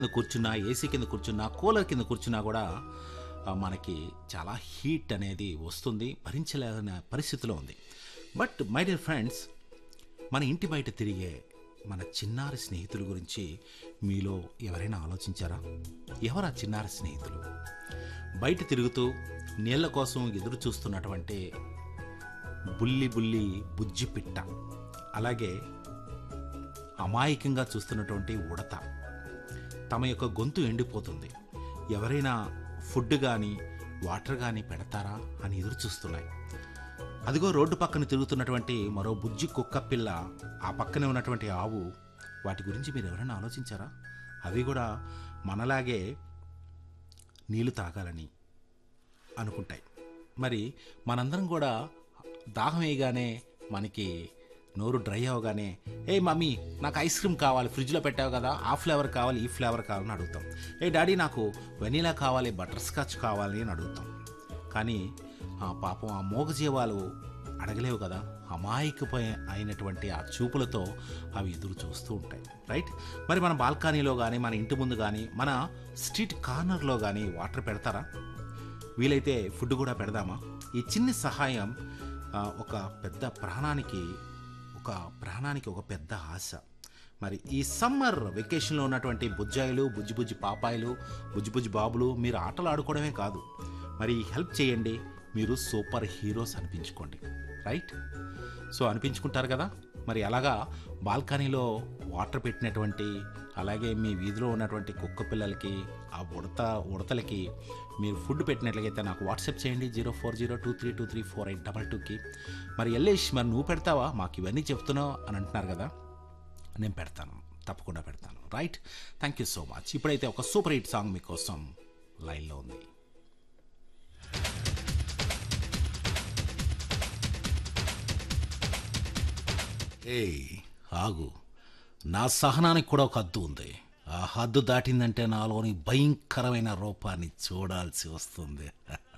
కింద కూర్చున్నా ఏసీ కింద కూర్చున్నా కూలర్ కింద కూర్చున్నా కూడా ఆ, మనకి చాలా హీట్ అనేది వస్తుంది భరించలేని పరిస్థితిలో ఉంది బట్ మై డియర్ ఫ్రెండ్స్ మన ఇంటి బయట తిరిగే మన చిన్నారి స్నేహితుల గురించి మీలో ఎవరైనా ఆలోచించారా ఎవరా చిన్నారి స్నేహితులు బయట తిరుగుతూ నీళ్ళ కోసం ఎదురు చూస్తున్నటువంటి బుల్లి బుల్లి బుజ్జి పిట్ట అలాగే అమాయకంగా చూస్తున్నటువంటి ఉడత తమ యొక్క గొంతు ఎండిపోతుంది ఎవరైనా ఫుడ్ కానీ వాటర్ కానీ పెడతారా అని ఎదురు చూస్తున్నాయి అదిగో రోడ్డు పక్కన తిరుగుతున్నటువంటి మరో బుజ్జి కుక్క పిల్ల ఆ పక్కనే ఉన్నటువంటి ఆవు వాటి గురించి మీరు ఎవరైనా ఆలోచించారా అవి కూడా మనలాగే నీళ్లు తాగాలని అనుకుంటాయి మరి మనందరం కూడా దాహం వేయగానే మనకి నోరు డ్రై అవగానే ఏ మమ్మీ నాకు ఐస్ క్రీమ్ కావాలి ఫ్రిడ్జ్లో పెట్టావు కదా ఆ ఫ్లేవర్ కావాలి ఈ ఫ్లేవర్ కావాలని అడుగుతాం ఏ డాడీ నాకు వెనీలా కావాలి బటర్ స్కాచ్ కావాలి అని అడుగుతాం కానీ ఆ పాపం ఆ మూగజీవాలు అడగలేవు కదా అమాయకపోయి అయినటువంటి ఆ చూపులతో అవి ఎదురు చూస్తూ ఉంటాయి రైట్ మరి మన బాల్కనీలో కానీ మన ఇంటి ముందు కానీ మన స్ట్రీట్ కార్నర్లో కానీ వాటర్ పెడతారా వీలైతే ఫుడ్ కూడా పెడదామా ఈ చిన్ని సహాయం ఆ, ఒక పెద్ద ప్రాణానికి ఒక ప్రాణానికి ఒక పెద్ద ఆశ మరి ఈ సమ్మర్ వెకేషన్లో ఉన్నటువంటి బుజ్జాయిలు బుజ్జి బుజ్జి పాపాయిలు బుజ్జి బుజ్జి బాబులు మీరు ఆటలు ఆడుకోవడమే కాదు మరి హెల్ప్ చేయండి మీరు సూపర్ హీరోస్ అనిపించుకోండి రైట్ సో అనిపించుకుంటారు కదా మరి అలాగా బాల్కనీలో వాటర్ పెట్టినటువంటి అలాగే మీ వీధిలో ఉన్నటువంటి కుక్క పిల్లలకి ఆ ఉడత ఉడతలకి మీరు ఫుడ్ పెట్టినట్లయితే నాకు వాట్సాప్ చేయండి zero four zero two three two three four eight double టూకి మరి ఎల్లేష్ మరి నువ్వు పెడతావా మాకు ఇవన్నీ చెప్తున్నావు అని అంటున్నారు కదా నేను పెడతాను తప్పకుండా పెడతాను right thank you so much ఇప్పుడైతే ఒక సూపర్ హిట్ సాంగ్ మీకోసం లైన్లో ఉంది ఏయ్ ఆగు నా సహనానికి కూడా ఒక హద్దు ఉంది ఆ హద్దు దాటిందంటే నాలోని భయంకరమైన రూపాన్ని చూడాల్సి వస్తుంది